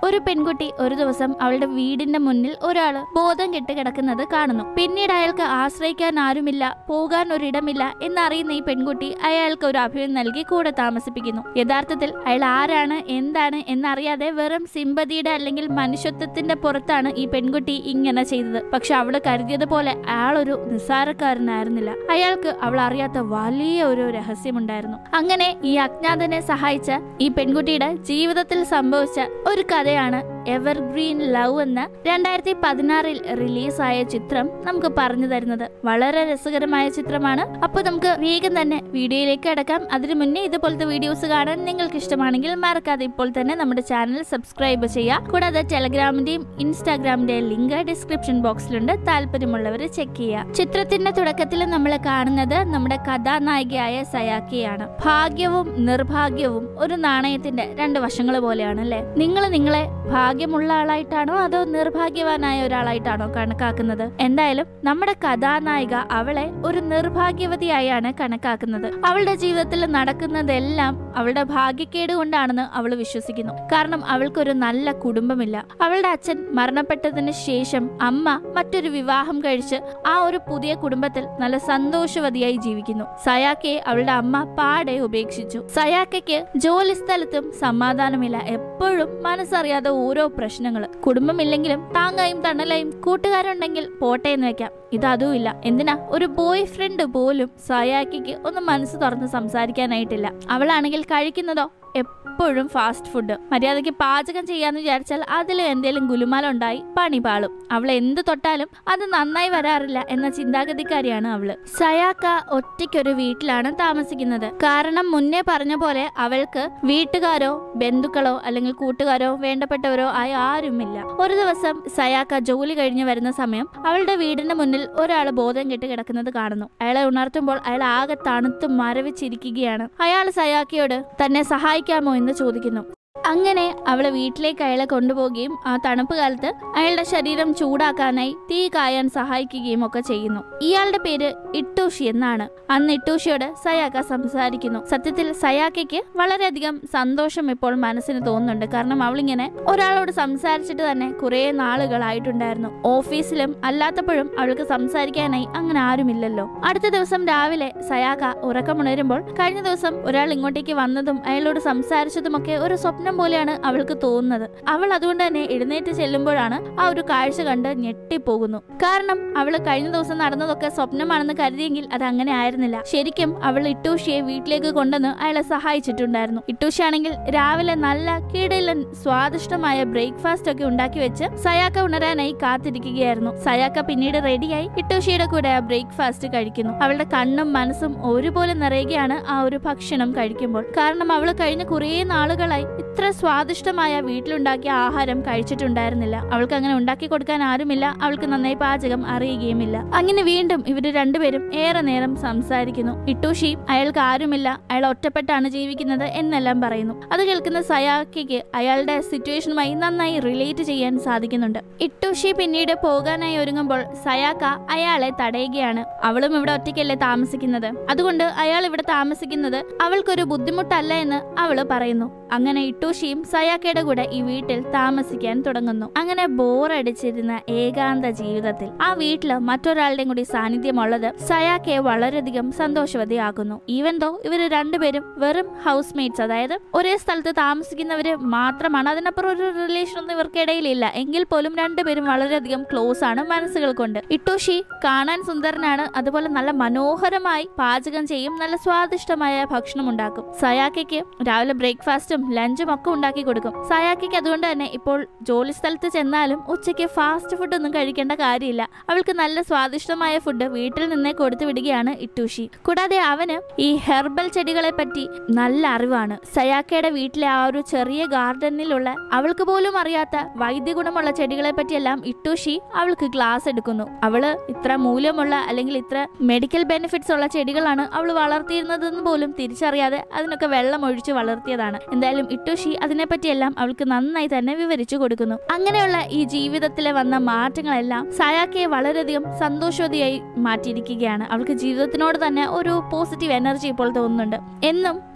ഒരു പെൺകുട്ടി ഒരു ദിവസം അവളുടെ വീടിന്റെ മുന്നിൽ ഒരാള് ബോധം കെട്ട് കിടക്കുന്നത് കാണുന്നു പിന്നീട് അയാൾക്ക് ആശ്രയിക്കാൻ ആരുമില്ല പോകാൻ ഒരിടമില്ല എന്നറിയുന്ന ഈ പെൺകുട്ടി അയാൾക്ക് ഒരു അഭയം നൽകി കൂടെ താമസിപ്പിക്കുന്നു യഥാർത്ഥത്തിൽ അയാൾ ആരാണ് എന്താണ് എന്നറിയാതെ വെറും സിമ്പതിയുടെ അല്ലെങ്കിൽ മനുഷ്യത്വത്തിന്റെ പുറത്താണ് ഈ പെൺകുട്ടി ഇങ്ങനെ ചെയ്തത് പക്ഷെ അവള് കരുതിയതുപോലെ അയാളൊരു നിസ്സാരക്കാരനായിരുന്നില്ല അയാൾക്ക് അവൾ അറിയാത്ത വലിയ ഒരു രഹസ്യമുണ്ടായിരുന്നു അങ്ങനെ ഈ അജ്ഞാതനെ സഹായിച്ച ഈ പെൺകുട്ടിയുടെ ജീവിതത്തിൽ സംഭവിച്ച ഒരു കഥയാണ് എവർഗ്രീൻ ലവ് എന്ന രണ്ടായിരത്തി പതിനാറിൽ റിലീസായ ചിത്രം നമുക്ക് പറഞ്ഞു തരുന്നത് വളരെ രസകരമായ ചിത്രമാണ് അപ്പോൾ നമുക്ക് വേഗം തന്നെ വീഡിയോയിലേക്ക് അടക്കാം അതിനു മുന്നേ ഇതുപോലത്തെ വീഡിയോസ് കാണാൻ നിങ്ങൾക്ക് ഇഷ്ടമാണെങ്കിൽ മറക്കാതെ ഇപ്പോൾ തന്നെ നമ്മുടെ ചാനൽ സബ്സ്ക്രൈബ് ചെയ്യുക കൂടാതെ ടെലഗ്രാമിന്റെയും ഇൻസ്റ്റാഗ്രാമിന്റെയും ലിങ്ക് ഡിസ്ക്രിപ്ഷൻ ബോക്സിലുണ്ട് താല്പര്യമുള്ളവർ ചെക്ക് ചെയ്യുക ചിത്രത്തിന്റെ തുടക്കത്തിൽ നമ്മൾ കാണുന്നത് നമ്മുടെ കഥാനായികയായ സയാക്കിയാണ് ഭാഗ്യവും നിർഭാഗ്യവും ഒരു നാണയത്തിന്റെ രണ്ട് വശങ്ങൾ പോലെയാണ് അല്ലെ നിങ്ങൾ നിങ്ങളെ ഭാഗ്യമുള്ള ആളായിട്ടാണോ അതോ നിർഭാഗ്യവാനായ ഒരാളായിട്ടാണോ കണക്കാക്കുന്നത് എന്തായാലും നമ്മുടെ കഥാനായിക അവളെ ഒരു നിർഭാഗ്യവതിയായാണ് കണക്കാക്കുന്നത് അവളുടെ ജീവിതത്തിൽ നടക്കുന്നതെല്ലാം അവളുടെ ഭാഗ്യക്കേട് കൊണ്ടാണെന്ന് അവൾ വിശ്വസിക്കുന്നു കാരണം അവൾക്കൊരു നല്ല കുടുംബമില്ല അവളുടെ അച്ഛൻ മരണപ്പെട്ടതിന് ശേഷം അമ്മ മറ്റൊരു വിവാഹം കഴിച്ച് ആ ഒരു പുതിയ കുടുംബത്തിൽ നല്ല സന്തോഷവതിയായി ജീവിക്കുന്നു സയാക്കയെ അവളുടെ അമ്മ പാടെ ഉപേക്ഷിച്ചു സയാക്കയ്ക്ക് ജോലി സ്ഥലത്തും സമാധാനമില്ല എപ്പോഴും മനസ്സറിയാതെ ഓരോ പ്രശ്നങ്ങൾ കുടുംബമില്ലെങ്കിലും താങ്ങായും തണലായും കൂട്ടുകാരുണ്ടെങ്കിൽ പോട്ടെ എന്ന് വെക്കാം ഇത് അതുമില്ല എന്തിനാ ഒരു ബോയ് ഫ്രണ്ട് പോലും സയാക്കിക്ക് ഒന്ന് മനസ്സ് തുറന്ന് സംസാരിക്കാനായിട്ടില്ല അവളാണെങ്കിൽ കഴിക്കുന്നതോ എപ്പോഴും ഫാസ്റ്റ് ഫുഡ് മര്യാദയ്ക്ക് പാചകം ചെയ്യാന്ന് വിചാരിച്ചാൽ അതിൽ എന്തെങ്കിലും ഗുലുമാലുണ്ടായി പണി പാളും അവൾ എന്ത് തൊട്ടാലും അത് നന്നായി വരാറില്ല എന്ന ചിന്താഗതിക്കാരിയാണ് അവള് സയാക്ക ഒറ്റയ്ക്കൊരു വീട്ടിലാണ് താമസിക്കുന്നത് കാരണം മുന്നേ പറഞ്ഞ പോലെ അവൾക്ക് വീട്ടുകാരോ ബന്ധുക്കളോ അല്ലെങ്കിൽ കൂട്ടുകാരോ വേണ്ടപ്പെട്ടവരോ ആയ ആരുമില്ല ഒരു ദിവസം സയാക്ക ജോലി കഴിഞ്ഞ് വരുന്ന സമയം അവളുടെ വീടിന്റെ മുന്നിൽ ഒരാൾ ബോധം കെട്ട് കിടക്കുന്നത് കാണുന്നു അയാളെ ഉണർത്തുമ്പോൾ അയാൾ ആകെ തണുത്ത് മരവിച്ചിരിക്കുകയാണ് അയാൾ സയാക്കിയോട് തന്നെ സഹായിക്കാമോ എന്ന് ചോദിക്കുന്നു അങ്ങനെ അവളെ വീട്ടിലേക്ക് അയാളെ കൊണ്ടുപോവുകയും ആ തണുപ്പ് കാലത്ത് അയാളുടെ ശരീരം ചൂടാക്കാനായി തീ കായാൻ സഹായിക്കുകയും ഒക്കെ ചെയ്യുന്നു ഇയാളുടെ പേര് ഇട്ടൂഷി എന്നാണ് അന്ന് ഇട്ടൂഷിയോട് സയാക്ക സംസാരിക്കുന്നു സത്യത്തിൽ സയാക്കയ്ക്ക് വളരെയധികം സന്തോഷം ഇപ്പോൾ മനസ്സിന് തോന്നുന്നുണ്ട് കാരണം അവളിങ്ങനെ ഒരാളോട് സംസാരിച്ചിട്ട് തന്നെ കുറെ നാളുകളായിട്ടുണ്ടായിരുന്നു ഓഫീസിലും അല്ലാത്തപ്പോഴും അവൾക്ക് സംസാരിക്കാനായി അങ്ങനെ ആരുമില്ലല്ലോ അടുത്ത ദിവസം രാവിലെ സയാക്ക ഉറക്കമുണരുമ്പോൾ കഴിഞ്ഞ ദിവസം ഒരാൾ ഇങ്ങോട്ടേക്ക് വന്നതും അയാളോട് സംസാരിച്ചതുമൊക്കെ ഒരു സ്വപ്നം പോലെയാണ് അവൾക്ക് തോന്നുന്നത് അവൾ അതുകൊണ്ട് തന്നെ എഴുന്നേറ്റ് ചെല്ലുമ്പോഴാണ് ആ ഒരു കാഴ്ച കണ്ട് ഞെട്ടിപ്പോകുന്നു കാരണം അവൾ കഴിഞ്ഞ ദിവസം നടന്നതൊക്കെ സ്വപ്നമാണെന്ന് കരുതിയെങ്കിൽ അത് അങ്ങനെ ആയിരുന്നില്ല ശരിക്കും അവൾ ഇട്ടൂഷിയെ വീട്ടിലേക്ക് കൊണ്ടുവന്ന് അയാളെ സഹായിച്ചിട്ടുണ്ടായിരുന്നു ഇട്ടൂഷി ആണെങ്കിൽ രാവിലെ നല്ല കിടിലൻ സ്വാദിഷ്ടമായ ബ്രേക്ക്ഫാസ്റ്റ് ഒക്കെ ഉണ്ടാക്കി വെച്ച് സയാക്ക ഉണരാനായി കാത്തിരിക്കുകയായിരുന്നു സയാക്ക പിന്നീട് റെഡിയായി ഇട്ടൂഷിയുടെ കൂടെ ആ ബ്രേക്ക്ഫാസ്റ്റ് കഴിക്കുന്നു അവളുടെ കണ്ണും മനസ്സും ഒരുപോലെ നിറയുകയാണ് ആ ഒരു ഭക്ഷണം കഴിക്കുമ്പോൾ കാരണം അവൾ കഴിഞ്ഞ കുറേ നാളുകളായി ഇത്ര സ്വാദിഷ്ടമായ വീട്ടിലുണ്ടാക്കിയ ആഹാരം കഴിച്ചിട്ടുണ്ടായിരുന്നില്ല അവൾക്ക് അങ്ങനെ ഉണ്ടാക്കി കൊടുക്കാൻ ആരുമില്ല അവൾക്ക് നന്നായി പാചകം അറിയുകയുമില്ല അങ്ങനെ വീണ്ടും ഇവര് രണ്ടുപേരും ഏറെ നേരം സംസാരിക്കുന്നു ഇട്ടൂഷിയും അയാൾക്ക് ആരുമില്ല അയാൾ ഒറ്റപ്പെട്ടാണ് ജീവിക്കുന്നത് എന്നെല്ലാം പറയുന്നു അത് കേൾക്കുന്ന സയാക്കിക്ക് അയാളുടെ സിറ്റുവേഷനുമായി നന്നായി റിലേറ്റ് ചെയ്യാൻ സാധിക്കുന്നുണ്ട് ഇട്ടൂഷി പിന്നീട് പോകാനായി ഒരുങ്ങുമ്പോൾ സയാക്ക അയാളെ തടയുകയാണ് അവളും ഇവിടെ ഒറ്റയ്ക്കല്ലേ താമസിക്കുന്നത് അതുകൊണ്ട് അയാൾ ഇവിടെ താമസിക്കുന്നത് അവൾക്കൊരു ബുദ്ധിമുട്ടല്ല എന്ന് അവള് പറയുന്നു അങ്ങനെ ഇട്ടൂഷിയും സയാക്കയുടെ കൂടെ ഈ വീട്ടിൽ താമസിക്കാൻ തുടങ്ങുന്നു അങ്ങനെ ബോറടിച്ചിരുന്ന ഏകാന്ത ജീവിതത്തിൽ ആ വീട്ടില് മറ്റൊരാളുടെയും കൂടി സാന്നിധ്യമുള്ളത് സയാക്കയെ വളരെയധികം സന്തോഷവതിയാക്കുന്നു ഈവൻ ദോ ഇവര് രണ്ടുപേരും വെറും ഹൗസ് മേറ്റ്സ് അതായത് ഒരേ സ്ഥലത്ത് താമസിക്കുന്നവര് മാത്രമാണ് അതിനപ്പുറം ഒരു റിലേഷൻ ഒന്നും ഇവർക്കിടയിലില്ല എങ്കിൽ പോലും രണ്ടുപേരും വളരെയധികം ക്ലോസ് ആണ് മനസ്സുകൾ കൊണ്ട് ഇട്ടോഷി കാണാൻ സുന്ദരനാണ് അതുപോലെ നല്ല മനോഹരമായി പാചകം ചെയ്യും നല്ല സ്വാദിഷ്ടമായ ഭക്ഷണം ഉണ്ടാക്കും സയാക്കയ്ക്ക് രാവിലെ ബ്രേക്ക്ഫാസ്റ്റും ലഞ്ചും ഒക്കെ ഉണ്ടാക്കി കൊടുക്കും സയാക്കയ്ക്ക് അതുകൊണ്ട് തന്നെ ഇപ്പോൾ ജോലി സ്ഥലത്ത് ചെന്നാലും ഉച്ചയ്ക്ക് ഫാസ്റ്റ് ഫുഡ് ഒന്നും കഴിക്കേണ്ട കാര്യമില്ല അവൾക്ക് നല്ല സ്വാദിഷ്ടമായ ഫുഡ് വീട്ടിൽ നിന്നേ കൊടുത്തു വിടുകയാണ് ഇട്ടൂഷി കൂടാതെ അവന് ഈ ഹെർബൽ ചെടികളെ പറ്റി നല്ല അറിവാണ് സയാക്കയുടെ വീട്ടിലെ ആ ഒരു ചെറിയ ഗാർഡനിലുള്ള അവൾക്ക് പോലും അറിയാത്ത വൈദ്യഗുണമുള്ള ചെടികളെ പറ്റിയെല്ലാം ഇട്ടൂഷി അവൾക്ക് ക്ലാസ് എടുക്കുന്നു അവള് ഇത്ര മൂല്യമുള്ള അല്ലെങ്കിൽ ഇത്ര മെഡിക്കൽ ബെനിഫിറ്റ്സ് ഉള്ള ചെടികളാണ് അവൾ വളർത്തിയിരുന്നതെന്ന് പോലും തിരിച്ചറിയാതെ അതിനൊക്കെ വെള്ളം ഒഴിച്ച് വളർത്തിയതാണ് എന്തായാലും ഇട്ടൂഷി അതിനെപ്പറ്റിയെല്ലാം അവൾക്ക് നന്നായി തന്നെ വിവരിച്ചു കൊടുക്കുന്നു അങ്ങനെയുള്ള ഈ ജീവിതത്തിലെ വന്ന മാറ്റങ്ങളെല്ലാം സയാക്കയെ വളരെയധികം സന്തോഷവതിയായി മാറ്റിയിരിക്കുകയാണ് അവൾക്ക് ജീവിതത്തിനോട് തന്നെ ഒരു പോസിറ്റീവ് എനർജി ഇപ്പോൾ തോന്നുന്നുണ്ട് എന്നും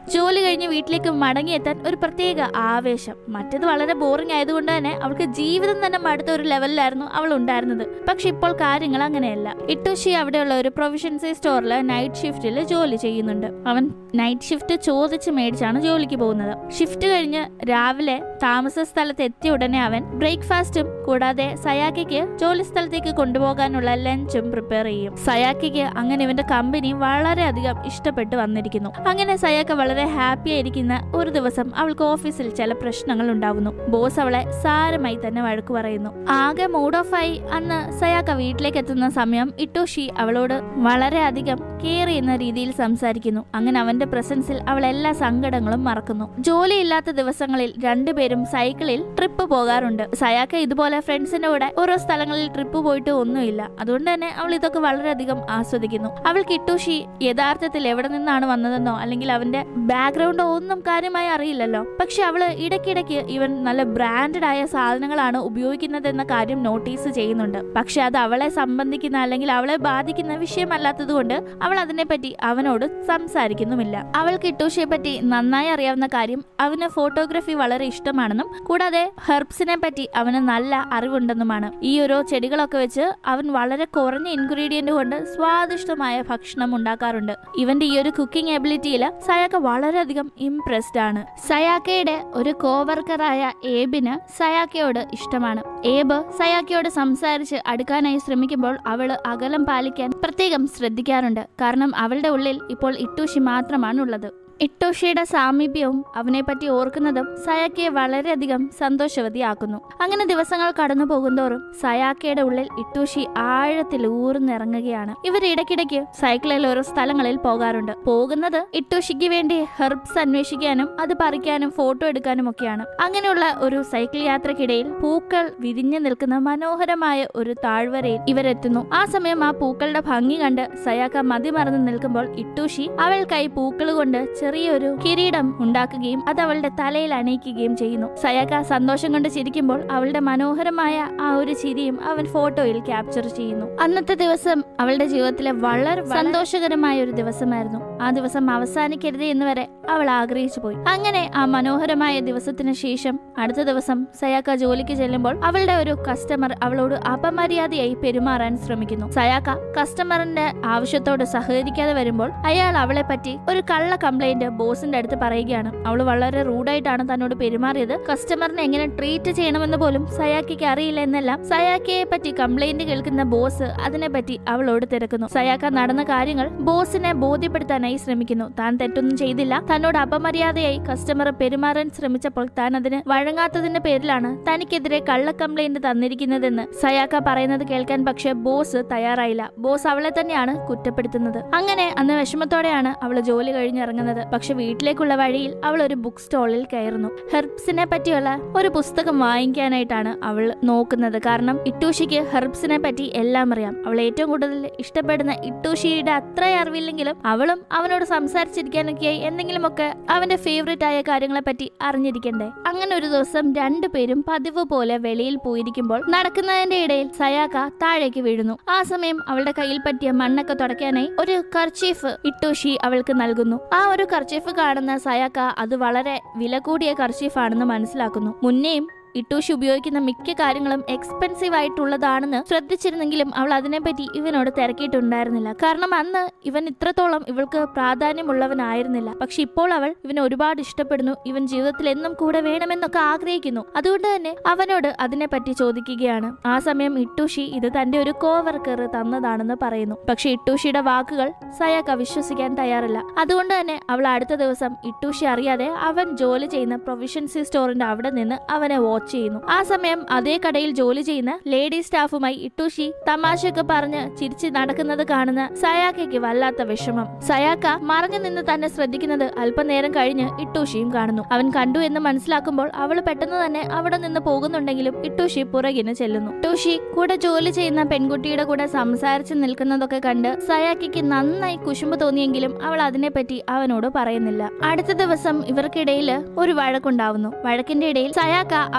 ജോലി കഴിഞ്ഞ് വീട്ടിലേക്ക് മടങ്ങിയെത്താൻ ഒരു പ്രത്യേക ആവേശം മറ്റത് വളരെ ബോറിംഗ് ആയതുകൊണ്ട് തന്നെ അവൾക്ക് ജീവിതം തന്നെ മടുത്ത ഒരു ലെവലിലായിരുന്നു അവൾ ഉണ്ടായിരുന്നത് പക്ഷെ ഇപ്പോൾ കാര്യങ്ങൾ അങ്ങനെയല്ല ഇട്ടോഷി അവിടെയുള്ള ഒരു പ്രൊവിഷൻസി സ്റ്റോറിൽ നൈറ്റ് ഷിഫ്റ്റിൽ ജോലി ചെയ്യുന്നുണ്ട് അവൻ നൈറ്റ് ഷിഫ്റ്റ് ചോദിച്ച് മേടിച്ചാണ് ജോലിക്ക് പോകുന്നത് ഷിഫ്റ്റ് കഴിഞ്ഞ് രാവിലെ താമസ സ്ഥലത്ത് എത്തിയ ഉടനെ അവൻ ബ്രേക്ക്ഫാസ്റ്റും കൂടാതെ സയാക്കിക്ക് ജോലി സ്ഥലത്തേക്ക് കൊണ്ടുപോകാനുള്ള ലഞ്ചും പ്രിപ്പയർ ചെയ്യും സയാക്കിക്ക് അങ്ങനെ ഇവന്റെ കമ്പനി വളരെയധികം ഇഷ്ടപ്പെട്ട് വന്നിരിക്കുന്നു അങ്ങനെ സയാക്ക വളരെ ഹാപ്പി ആയിരിക്കുന്ന ഒരു ദിവസം അവൾക്ക് ഓഫീസിൽ ചില പ്രശ്നങ്ങൾ ഉണ്ടാവുന്നു ബോസ് അവളെ സാരമായി തന്നെ വഴക്ക് പറയുന്നു ആകെ മൂഡ് ഓഫ് ആയി അന്ന് സയാക്ക വീട്ടിലേക്ക് എത്തുന്ന സമയം ഇട്ടോഷി അവളോട് വളരെയധികം കെയർ ചെയ്യുന്ന രീതിയിൽ സംസാരിക്കുന്നു അങ്ങനെ അവന്റെ പ്രസൻസിൽ അവൾ എല്ലാ സങ്കടങ്ങളും മറക്കുന്നു ജോലിയില്ലാത്ത ദിവസങ്ങളിൽ രണ്ടുപേരും സൈക്കിളിൽ ട്രിപ്പ് പോകാറുണ്ട് സയാക്ക ഇതുപോലെ ഫ്രണ്ട്സിന്റെ കൂടെ ഓരോ സ്ഥലങ്ങളിൽ ട്രിപ്പ് പോയിട്ട് ഒന്നുമില്ല അതുകൊണ്ട് തന്നെ അവൾ ഇതൊക്കെ വളരെയധികം ആസ്വദിക്കുന്നു അവൾ കിട്ടൂഷി യഥാർത്ഥത്തിൽ എവിടെ നിന്നാണ് വന്നതെന്നോ അല്ലെങ്കിൽ അവന്റെ ബാക്ക്ഗ്രൗണ്ടോ ഒന്നും കാര്യമായി അറിയില്ലല്ലോ പക്ഷെ അവള് ഇടയ്ക്കിടയ്ക്ക് ഇവൻ നല്ല ബ്രാൻഡഡ് ആയ സാധനങ്ങളാണ് ഉപയോഗിക്കുന്നതെന്ന കാര്യം നോട്ടീസ് ചെയ്യുന്നുണ്ട് പക്ഷെ അത് അവളെ സംബന്ധിക്കുന്ന അല്ലെങ്കിൽ അവളെ ബാധിക്കുന്ന വിഷയമല്ലാത്തതുകൊണ്ട് അവൾ അതിനെപ്പറ്റി അവനോട് സംസാരിക്കുന്നുമില്ല അവൾ കിട്ടൂഷിയെ പറ്റി നന്നായി അറിയാവുന്ന കാര്യം അവന് ഫോട്ടോഗ്രാഫി വളരെ ഇഷ്ടമാണെന്നും കൂടാതെ ഹെർബ്സിനെ പറ്റി അവന് നല്ല അറിവുണ്ടെന്നുമാണ് ഈ ഓരോ ചെടികളൊക്കെ വെച്ച് അവൻ വളരെ കുറഞ്ഞ ഇൻഗ്രീഡിയന്റ് കൊണ്ട് സ്വാദിഷ്ടമായ ഭക്ഷണം ഉണ്ടാക്കാറുണ്ട് ഇവന്റെ ഈ ഒരു കുക്കിംഗ് എബിലിറ്റിയിൽ സയാക്ക വളരെയധികം ഇംപ്രസ്ഡ് ആണ് സയാക്കയുടെ ഒരു കോവർക്കറായ ഏബിന് സയാക്കയോട് ഇഷ്ടമാണ് ഏബ് സയാക്കയോട് സംസാരിച്ച് അടുക്കാനായി ശ്രമിക്കുമ്പോൾ അവള് അകലം പാലിക്കാൻ പ്രത്യേകം ശ്രദ്ധിക്കാറുണ്ട് കാരണം അവളുടെ ഉള്ളിൽ ഇപ്പോൾ ഇട്ടൂഷി മാത്രമാണ് ഉള്ളത് ഇട്ടോഷിയുടെ സാമീപ്യവും അവനെപ്പറ്റി ഓർക്കുന്നതും സയാക്കയെ വളരെയധികം സന്തോഷവതിയാക്കുന്നു അങ്ങനെ ദിവസങ്ങൾ കടന്നു പോകുന്തോറും സയാക്കയുടെ ഉള്ളിൽ ഇട്ടൂഷി ആഴത്തിൽ ഊർന്നിറങ്ങുകയാണ് ഇവർ ഇടയ്ക്കിടയ്ക്ക് സൈക്കിളിൽ ഓരോ സ്ഥലങ്ങളിൽ പോകാറുണ്ട് പോകുന്നത് ഇട്ടൂഷിക്ക് വേണ്ടി ഹെർബ്സ് അന്വേഷിക്കാനും അത് പറിക്കാനും ഫോട്ടോ എടുക്കാനും ഒക്കെയാണ് അങ്ങനെയുള്ള ഒരു സൈക്കിൾ യാത്രക്കിടയിൽ പൂക്കൾ വിരിഞ്ഞു നിൽക്കുന്ന മനോഹരമായ ഒരു താഴ്വരയിൽ ഇവരെത്തുന്നു ആ സമയം ആ പൂക്കളുടെ ഭംഗി കണ്ട് സയാക്ക മതിമറന്ന് നിൽക്കുമ്പോൾ ഇട്ടൂഷി അവൾക്കായി പൂക്കൾ കൊണ്ട് ചെറിയൊരു കിരീടം ഉണ്ടാക്കുകയും അത് അവളുടെ തലയിൽ അണിയിക്കുകയും ചെയ്യുന്നു സയാക്ക സന്തോഷം കൊണ്ട് ചിരിക്കുമ്പോൾ അവളുടെ മനോഹരമായ ആ ഒരു ചിരിയും അവൻ ഫോട്ടോയിൽ ക്യാപ്ചർ ചെയ്യുന്നു അന്നത്തെ ദിവസം അവളുടെ ജീവിതത്തിലെ വളരെ സന്തോഷകരമായ ഒരു ദിവസമായിരുന്നു ആ ദിവസം അവസാനിക്കരുത് എന്ന് വരെ അവൾ ആഗ്രഹിച്ചു പോയി അങ്ങനെ ആ മനോഹരമായ ദിവസത്തിന് ശേഷം അടുത്ത ദിവസം സയാക്ക ജോലിക്ക് ചെല്ലുമ്പോൾ അവളുടെ ഒരു കസ്റ്റമർ അവളോട് അപമര്യാദയായി പെരുമാറാൻ ശ്രമിക്കുന്നു സയാക്ക കസ്റ്റമറിന്റെ ആവശ്യത്തോട് സഹകരിക്കാതെ വരുമ്പോൾ അയാൾ അവളെ പറ്റി ഒരു കള്ള കംപ്ലൈന്റ് ബോസിന്റെ അടുത്ത് പറയുകയാണ് അവൾ വളരെ റൂഡായിട്ടാണ് തന്നോട് പെരുമാറിയത് കസ്റ്റമറിനെ എങ്ങനെ ട്രീറ്റ് ചെയ്യണമെന്ന് പോലും സയാക്കിക്ക് അറിയില്ല എന്നെല്ലാം സയാക്കയെ പറ്റി കംപ്ലൈന്റ് കേൾക്കുന്ന ബോസ് അതിനെപ്പറ്റി അവളോട് തിരക്കുന്നു സയാക്ക നടന്ന കാര്യങ്ങൾ ബോസിനെ ബോധ്യപ്പെടുത്താനായി ശ്രമിക്കുന്നു താൻ തെറ്റൊന്നും ചെയ്തില്ല തന്നോട് അപമര്യാദയായി കസ്റ്റമർ പെരുമാറാൻ ശ്രമിച്ചപ്പോൾ താൻ അതിന് വഴങ്ങാത്തതിന്റെ പേരിലാണ് തനിക്കെതിരെ കള്ള കംപ്ലൈന്റ് തന്നിരിക്കുന്നതെന്ന് സയാക്ക പറയുന്നത് കേൾക്കാൻ പക്ഷെ ബോസ് തയ്യാറായില്ല ബോസ് അവളെ തന്നെയാണ് കുറ്റപ്പെടുത്തുന്നത് അങ്ങനെ അന്ന് വിഷമത്തോടെയാണ് അവൾ ജോലി കഴിഞ്ഞിറങ്ങുന്നത് പക്ഷെ വീട്ടിലേക്കുള്ള വഴിയിൽ അവൾ ഒരു ബുക്ക് സ്റ്റോളിൽ കയറുന്നു ഹെർബ്സിനെ പറ്റിയുള്ള ഒരു പുസ്തകം വാങ്ങിക്കാനായിട്ടാണ് അവൾ നോക്കുന്നത് കാരണം ഇട്ടൂഷിക്ക് ഹെർബ്സിനെ പറ്റി എല്ലാം അറിയാം അവൾ ഏറ്റവും കൂടുതൽ ഇഷ്ടപ്പെടുന്ന ഇട്ടൂഷിയുടെ അത്ര അറിവില്ലെങ്കിലും അവളും അവനോട് സംസാരിച്ചിരിക്കാനൊക്കെയായി എന്തെങ്കിലുമൊക്കെ അവന്റെ ഫേവറേറ്റ് ആയ കാര്യങ്ങളെ പറ്റി അറിഞ്ഞിരിക്കണ്ടേ അങ്ങനെ ഒരു ദിവസം രണ്ടുപേരും പതിവ് പോലെ വെളിയിൽ പോയിരിക്കുമ്പോൾ നടക്കുന്നതിന്റെ ഇടയിൽ സയാക്ക താഴേക്ക് വീഴുന്നു ആ സമയം അവളുടെ കയ്യിൽ പറ്റിയ മണ്ണൊക്കെ തുടയ്ക്കാനായി ഒരു കർച്ചീഫ് ഇട്ടൂഷി അവൾക്ക് നൽകുന്നു ആ ഒരു കർച്ചീഫ് കാണുന്ന സയാക്ക അത് വളരെ വില കൂടിയ കർച്ചീഫാണെന്ന് മനസ്സിലാക്കുന്നു മുന്നേയും ഇട്ടൂഷി ഉപയോഗിക്കുന്ന മിക്ക കാര്യങ്ങളും എക്സ്പെൻസീവ് ആയിട്ടുള്ളതാണെന്ന് ശ്രദ്ധിച്ചിരുന്നെങ്കിലും അവൾ അതിനെപ്പറ്റി ഇവനോട് തിരക്കിയിട്ടുണ്ടായിരുന്നില്ല കാരണം അന്ന് ഇവൻ ഇത്രത്തോളം ഇവൾക്ക് പ്രാധാന്യമുള്ളവനായിരുന്നില്ല പക്ഷെ ഇപ്പോൾ അവൾ ഇവനെ ഒരുപാട് ഇഷ്ടപ്പെടുന്നു ഇവൻ ജീവിതത്തിൽ എന്നും കൂടെ വേണമെന്നൊക്കെ ആഗ്രഹിക്കുന്നു അതുകൊണ്ട് തന്നെ അവനോട് അതിനെപ്പറ്റി ചോദിക്കുകയാണ് ആ സമയം ഇട്ടൂഷി ഇത് തന്റെ ഒരു കോവർക്കർ തന്നതാണെന്ന് പറയുന്നു പക്ഷെ ഇട്ടൂഷിയുടെ വാക്കുകൾ സയാക്ക വിശ്വസിക്കാൻ തയ്യാറില്ല അതുകൊണ്ട് തന്നെ അവൾ അടുത്ത ദിവസം ഇട്ടൂഷി അറിയാതെ അവൻ ജോലി ചെയ്യുന്ന പ്രൊവിഷൻസി സ്റ്റോറിന്റെ അവിടെ നിന്ന് അവനെ വാച്ച് ചെയ്യുന്നു ആ സമയം അതേ കടയിൽ ജോലി ചെയ്യുന്ന ലേഡി സ്റ്റാഫുമായി ഇട്ടൂഷി തമാശയൊക്കെ പറഞ്ഞ് ചിരിച്ച് നടക്കുന്നത് കാണുന്ന സയാക്കയ്ക്ക് വല്ലാത്ത വിഷമം സയാക്ക മറഞ്ഞു നിന്ന് തന്നെ ശ്രദ്ധിക്കുന്നത് അല്പനേരം കഴിഞ്ഞ് ഇട്ടൂഷിയും കാണുന്നു അവൻ കണ്ടു എന്ന് മനസ്സിലാക്കുമ്പോൾ അവൾ പെട്ടെന്ന് തന്നെ അവിടെ നിന്ന് പോകുന്നുണ്ടെങ്കിലും ഇട്ടൂഷി പുറകിന് ചെല്ലുന്നു ഇട്ടൂഷി കൂടെ ജോലി ചെയ്യുന്ന പെൺകുട്ടിയുടെ കൂടെ സംസാരിച്ച് നിൽക്കുന്നതൊക്കെ കണ്ട് സയാക്കിക്ക് നന്നായി കുശുമ്പ് തോന്നിയെങ്കിലും അവൾ അതിനെപ്പറ്റി അവനോട് പറയുന്നില്ല അടുത്ത ദിവസം ഇവർക്കിടയിൽ ഒരു വഴക്കുണ്ടാവുന്നു വഴക്കിന്റെ ഇടയിൽ സയാക്ക അവൾ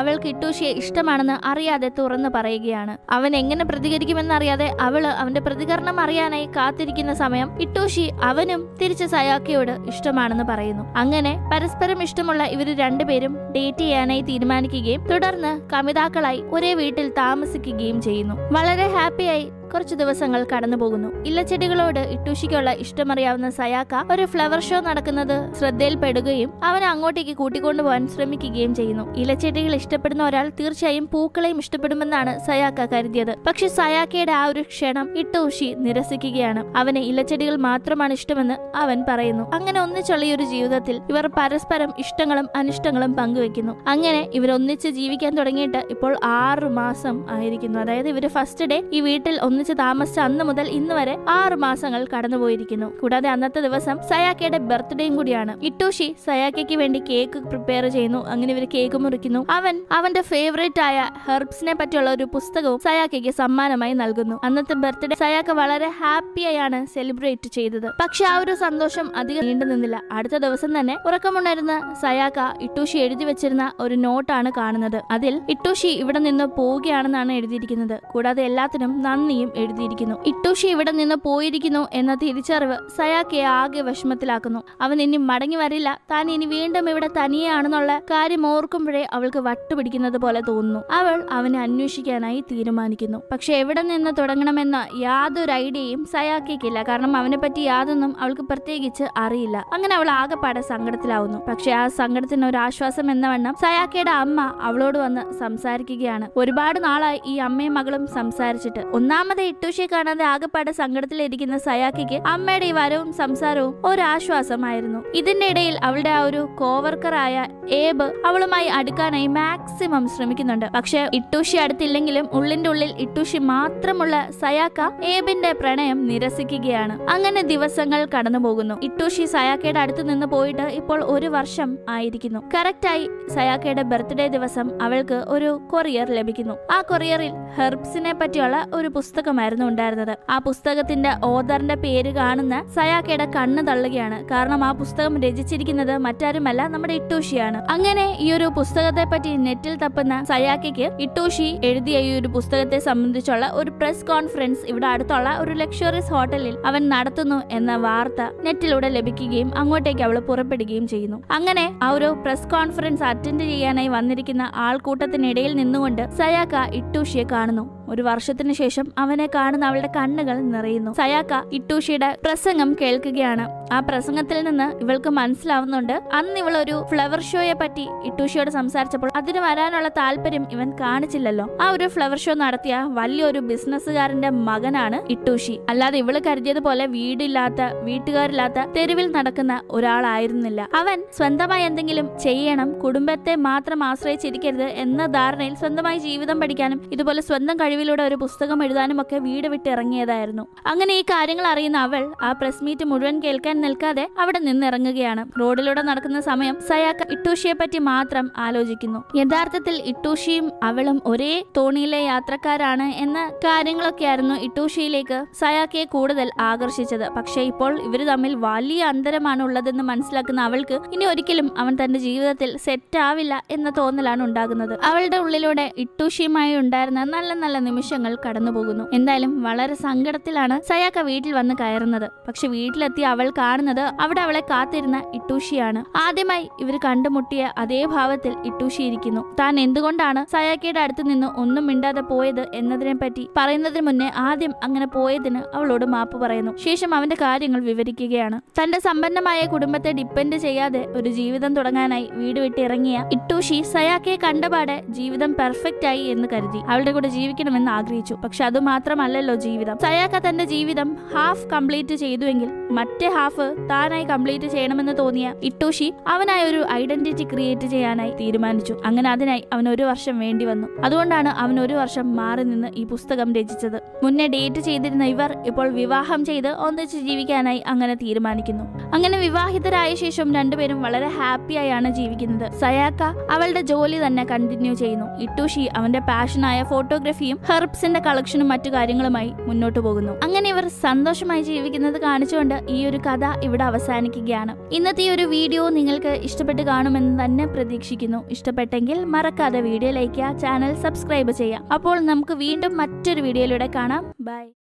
അവൾക്ക് ഇട്ടൂഷിയെ ഇഷ്ടമാണെന്ന് അറിയാതെ തുറന്നു പറയുകയാണ് അവൻ എങ്ങനെ പ്രതികരിക്കുമെന്നറിയാതെ അവള് അവന്റെ പ്രതികരണം അറിയാനായി കാത്തിരിക്കുന്ന സമയം ഇട്ടൂഷി അവനും തിരിച്ച് സയാക്കയോട് ഇഷ്ടമാണെന്ന് പറയുന്നു അങ്ങനെ പരസ്പരം ഇഷ്ടമുള്ള ഇവര് രണ്ടുപേരും ഡേറ്റ് ചെയ്യാനായി തീരുമാനിക്കുകയും തുടർന്ന് കമിതാക്കളായി ഒരേ വീട്ടിൽ താമസിക്കുകയും ചെയ്യുന്നു വളരെ ഹാപ്പിയായി കുറച്ചു ദിവസങ്ങൾ കടന്നു പോകുന്നു ഇല്ലച്ചെടികളോട് ഇട്ടൂഷിക്കുള്ള ഇഷ്ടമറിയാവുന്ന സയാക്ക ഒരു ഫ്ലവർ ഷോ നടക്കുന്നത് ശ്രദ്ധയിൽപ്പെടുകയും അവനെ അങ്ങോട്ടേക്ക് കൂട്ടിക്കൊണ്ടുപോകാൻ ശ്രമിക്കുകയും ചെയ്യുന്നു ഇലച്ചെടികൾ ഇഷ്ടപ്പെടുന്ന ഒരാൾ തീർച്ചയായും പൂക്കളെയും ഇഷ്ടപ്പെടുമെന്നാണ് സയാക്ക കരുതിയത് പക്ഷെ സയാക്കയുടെ ആ ഒരു ക്ഷണം ഇട്ടൂഷി നിരസിക്കുകയാണ് അവന് ഇലച്ചെടികൾ മാത്രമാണ് ഇഷ്ടമെന്ന് അവൻ പറയുന്നു അങ്ങനെ ഒന്നിച്ചുള്ള ഈ ഒരു ജീവിതത്തിൽ ഇവർ പരസ്പരം ഇഷ്ടങ്ങളും അനിഷ്ടങ്ങളും പങ്കുവെക്കുന്നു അങ്ങനെ ഇവർ ഒന്നിച്ച് ജീവിക്കാൻ തുടങ്ങിയിട്ട് ഇപ്പോൾ ആറു മാസം ആയിരിക്കുന്നു അതായത് ഇവര് ഫസ്റ്റ് ഡേ ഈ വീട്ടിൽ ഒന്നിച്ച് താമസിച്ച അന്ന് മുതൽ ഇന്ന് വരെ ആറു മാസങ്ങൾ കടന്നുപോയിരിക്കുന്നു കൂടാതെ അന്നത്തെ ദിവസം സയാക്കയുടെ ബർത്ത്ഡേയും കൂടിയാണ് ഇട്ടോഷി സയാക്കയ്ക്ക് വേണ്ടി കേക്ക് പ്രിപ്പയർ ചെയ്യുന്നു അങ്ങനെ ഇവർ കേക്ക് മുറിക്കുന്നു അവൻ അവന്റെ ഫേവറേറ്റ് ആയ ഹെർബ്സിനെ പറ്റിയുള്ള ഒരു പുസ്തകവും സയാക്കയ്ക്ക് സമ്മാനമായി നൽകുന്നു അന്നത്തെ ബർത്ത്ഡേ സയാക്ക വളരെ ഹാപ്പിയായാണ് സെലിബ്രേറ്റ് ചെയ്തത് പക്ഷെ ആ ഒരു സന്തോഷം അധികം നീണ്ടു നിന്നില്ല അടുത്ത ദിവസം തന്നെ ഉറക്കമുണ്ടായിരുന്ന സയാക്ക ഇട്ടൂഷി എഴുതി വെച്ചിരുന്ന ഒരു നോട്ടാണ് കാണുന്നത് അതിൽ ഇട്ടൂഷി ഇവിടെ നിന്ന് പോവുകയാണെന്നാണ് എഴുതിയിരിക്കുന്നത് കൂടാതെ എല്ലാത്തിനും നന്ദിയും എഴുതിയിരിക്കുന്നു ഇട്ടൂഷി ഇവിടെ നിന്ന് പോയിരിക്കുന്നു എന്ന തിരിച്ചറിവ് സയാക്കയെ ആകെ വിഷമത്തിലാക്കുന്നു അവൻ ഇനി മടങ്ങി വരില്ല താൻ ഇനി വീണ്ടും ഇവിടെ തനിയാണെന്നുള്ള കാര്യം ഓർക്കുമ്പോഴേ അവൾക്ക് വട്ടുപിടിക്കുന്നത് പോലെ തോന്നുന്നു അവൾ അവനെ അന്വേഷിക്കാനായി തീരുമാനിക്കുന്നു പക്ഷെ എവിടെ നിന്ന് തുടങ്ങണമെന്ന യാതൊരു ഐഡിയയും സയാക്കിക്കില്ല കാരണം അവനെ പറ്റി യാതൊന്നും അവൾക്ക് പ്രത്യേകിച്ച് അറിയില്ല അങ്ങനെ അവൾ ആകെപ്പാടെ സങ്കടത്തിലാവുന്നു പക്ഷെ ആ സങ്കടത്തിന് ഒരു ആശ്വാസം എന്ന വണ്ണം സയാക്കയുടെ അമ്മ അവളോട് വന്ന് സംസാരിക്കുകയാണ് ഒരുപാട് നാളായി ഈ അമ്മയും മകളും സംസാരിച്ചിട്ട് ഒന്നാമത് ഇട്ടൂഷിയെ കാണാതെ ആകെപ്പാടെ സങ്കടത്തിലിരിക്കുന്ന സയാക്കിക്ക് അമ്മയുടെ ഈ വരവും സംസാരവും ഒരാശ്വാസമായിരുന്നു ഇതിന്റെ ഇടയിൽ അവളുടെ ആ ഒരു കോവർക്കറായ ഏബ് അവളുമായി അടുക്കാനായി മാക്സിമം ശ്രമിക്കുന്നുണ്ട് പക്ഷെ ഇട്ടൂഷി അടുത്തില്ലെങ്കിലും ഉള്ളിന്റെ ഉള്ളിൽ ഇട്ടൂഷി മാത്രമുള്ള സയാക്ക ഏബിന്റെ പ്രണയം നിരസിക്കുകയാണ് അങ്ങനെ ദിവസങ്ങൾ കടന്നു പോകുന്നു ഇട്ടൂഷി സയാക്കയുടെ അടുത്ത് നിന്ന് പോയിട്ട് ഇപ്പോൾ ഒരു വർഷം ആയിരിക്കുന്നു കറക്റ്റായി സയാക്കയുടെ ബർത്ത്ഡേ ദിവസം അവൾക്ക് ഒരു കൊറിയർ ലഭിക്കുന്നു ആ കൊറിയറിൽ ഹെർബ്സിനെ പറ്റിയുള്ള ഒരു പുസ്തകമായിരുന്നു ഉണ്ടായിരുന്നത് ആ പുസ്തകത്തിന്റെ ഓദറിന്റെ പേര് കാണുന്ന സയാക്കയുടെ കണ്ണ് തള്ളുകയാണ് കാരണം ആ പുസ്തകം രചിച്ചിരിക്കുന്നത് മറ്റാരുമല്ല നമ്മുടെ ഇട്ടൂഷിയാണ് അങ്ങനെ ഈ ഒരു പുസ്തകത്തെ പറ്റി നെറ്റിൽ തപ്പുന്ന സയാക്കയ്ക്ക് ഇട്ടൂഷി എഴുതിയ ഈ ഒരു പുസ്തകത്തെ സംബന്ധിച്ചുള്ള ഒരു പ്രസ് കോൺഫറൻസ് ഇവിടെ അടുത്തുള്ള ഒരു ലക്ഷറിയസ് ഹോട്ടലിൽ അവൻ നടത്തുന്നു എന്ന വാർത്ത നെറ്റിലൂടെ ലഭിക്കുകയും അങ്ങോട്ടേക്ക് അവൾ പുറപ്പെടുകയും ചെയ്യുന്നു അങ്ങനെ ആ ഒരു പ്രസ് കോൺഫറൻസ് അറ്റൻഡ് ചെയ്യാനായി വന്നിരിക്കുന്ന ആൾക്കൂട്ടത്തിനിടയിൽ നിന്നുകൊണ്ട് സയാക്ക ഇട്ടൂഷിയെ കാണുന്നു ഒരു വർഷത്തിന് ശേഷം അവനെ കാണുന്ന അവളുടെ കണ്ണുകൾ നിറയുന്നു സയാക്ക ഇട്ടൂഷിയുടെ പ്രസംഗം കേൾക്കുകയാണ് ആ പ്രസംഗത്തിൽ നിന്ന് ഇവൾക്ക് മനസ്സിലാവുന്നുണ്ട് അന്ന് ഇവൾ ഒരു ഫ്ലവർ ഷോയെ പറ്റി ഇട്ടൂഷിയോട് സംസാരിച്ചപ്പോൾ അതിന് വരാനുള്ള താല്പര്യം ഇവൻ കാണിച്ചില്ലല്ലോ ആ ഒരു ഫ്ലവർ ഷോ നടത്തിയ വലിയൊരു ബിസിനസ്സുകാരന്റെ മകനാണ് ഇട്ടൂഷി അല്ലാതെ ഇവള് കരുതിയതുപോലെ വീടില്ലാത്ത വീട്ടുകാരില്ലാത്ത തെരുവിൽ നടക്കുന്ന ഒരാളായിരുന്നില്ല അവൻ സ്വന്തമായി എന്തെങ്കിലും ചെയ്യണം കുടുംബത്തെ മാത്രം ആശ്രയിച്ചിരിക്കരുത് എന്ന ധാരണയിൽ സ്വന്തമായി ജീവിതം പഠിക്കാനും ഇതുപോലെ സ്വന്തം കഴിവിലൂടെ ഒരു പുസ്തകം എഴുതാനും ഒക്കെ വീട് വിട്ടിറങ്ങിയതായിരുന്നു അങ്ങനെ ഈ കാര്യങ്ങൾ അറിയുന്ന അവൾ ആ പ്രസ് മീറ്റ് മുഴുവൻ കേൾക്കാൻ നിൽക്കാതെ അവിടെ നിന്നിറങ്ങുകയാണ് റോഡിലൂടെ നടക്കുന്ന സമയം സയാക്ക ഇട്ടൂഷിയെ പറ്റി മാത്രം ആലോചിക്കുന്നു യഥാർത്ഥത്തിൽ ഇട്ടൂഷിയും അവളും ഒരേ തോണിയിലെ യാത്രക്കാരാണ് എന്ന കാര്യങ്ങളൊക്കെയായിരുന്നു ഇട്ടൂഷിയിലേക്ക് സയാക്കയെ കൂടുതൽ ആകർഷിച്ചത് പക്ഷേ ഇപ്പോൾ ഇവർ തമ്മിൽ വലിയ അന്തരമാണ് ഉള്ളതെന്ന് മനസ്സിലാക്കുന്ന അവൾക്ക് ഇനി ഒരിക്കലും അവൻ തന്റെ ജീവിതത്തിൽ സെറ്റ് ആവില്ല എന്ന തോന്നലാണ് ഉണ്ടാകുന്നത് അവളുടെ ഉള്ളിലൂടെ ഇട്ടൂഷിയുമായി ഉണ്ടായിരുന്ന നല്ല നല്ല നിമിഷങ്ങൾ കടന്നു പോകുന്നു എന്തായാലും വളരെ സങ്കടത്തിലാണ് സയാക്ക വീട്ടിൽ വന്ന് കയറുന്നത് പക്ഷെ വീട്ടിലെത്തി അവൾ കാണുന്നത് അവിടെ അവളെ കാത്തിരുന്ന ഇട്ടൂഷിയാണ് ആദ്യമായി ഇവർ കണ്ടുമുട്ടിയ അതേ ഭാവത്തിൽ ഇട്ടൂഷി ഇരിക്കുന്നു താൻ എന്തുകൊണ്ടാണ് സയാക്കയുടെ അടുത്ത് നിന്ന് ഒന്നും മിണ്ടാതെ പോയത് എന്നതിനെ പറ്റി പറയുന്നതിന് മുന്നേ ആദ്യം അങ്ങനെ പോയതിന് അവളോട് മാപ്പ് പറയുന്നു ശേഷം അവന്റെ കാര്യങ്ങൾ വിവരിക്കുകയാണ് തന്റെ സമ്പന്നമായ കുടുംബത്തെ ഡിപ്പെൻഡ് ചെയ്യാതെ ഒരു ജീവിതം തുടങ്ങാനായി വീട് വിട്ട് ഇറങ്ങിയ ഇട്ടൂഷി സയാക്കയെ കണ്ടപാടെ ജീവിതം പെർഫെക്റ്റ് ആയി എന്ന് കരുതി അവളുടെ കൂടെ ജീവിക്കണമെന്ന് ആഗ്രഹിച്ചു പക്ഷെ അത് മാത്രമല്ലല്ലോ ജീവിതം സയാക്ക തന്റെ ജീവിതം ഹാഫ് കംപ്ലീറ്റ് ചെയ്തുവെങ്കിൽ മറ്റേ ഹാഫ് താനായി കംപ്ലീറ്റ് ചെയ്യണമെന്ന് തോന്നിയ ഇട്ടൂഷി അവനായി ഒരു ഐഡന്റിറ്റി ക്രിയേറ്റ് ചെയ്യാനായി തീരുമാനിച്ചു അങ്ങനെ അതിനായി അവൻ ഒരു വർഷം വേണ്ടി വന്നു അതുകൊണ്ടാണ് അവൻ ഒരു വർഷം മാറി നിന്ന് ഈ പുസ്തകം രചിച്ചത് മുന്നേ ഡേറ്റ് ചെയ്തിരുന്ന ഇവർ ഇപ്പോൾ വിവാഹം ചെയ്ത് ഒന്നിച്ച് ജീവിക്കാനായി അങ്ങനെ തീരുമാനിക്കുന്നു അങ്ങനെ വിവാഹിതരായ ശേഷം രണ്ടുപേരും വളരെ ഹാപ്പിയായാണ് ജീവിക്കുന്നത് സയാക്ക അവളുടെ ജോലി തന്നെ കണ്ടിന്യൂ ചെയ്യുന്നു ഇട്ടൂഷി അവന്റെ പാഷനായ ഫോട്ടോഗ്രഫിയും ഹെർബ്സിന്റെ കളക്ഷനും മറ്റു കാര്യങ്ങളുമായി മുന്നോട്ട് പോകുന്നു അങ്ങനെ ഇവർ സന്തോഷമായി ജീവിക്കുന്നത് കാണിച്ചുകൊണ്ട് ഈ ഒരു കഥ ഇവിടെ അവസാനിക്കുകയാണ് ഇന്നത്തെ ഈ ഒരു വീഡിയോ നിങ്ങൾക്ക് ഇഷ്ടപ്പെട്ട് കാണുമെന്ന് തന്നെ പ്രതീക്ഷിക്കുന്നു ഇഷ്ടപ്പെട്ടെങ്കിൽ മറക്കാതെ വീഡിയോ ലൈക്ക് ചെയ്യുക ചാനൽ സബ്സ്ക്രൈബ് ചെയ്യുക അപ്പോൾ നമുക്ക് വീണ്ടും മറ്റൊരു വീഡിയോയിലൂടെ കാണാം ബൈ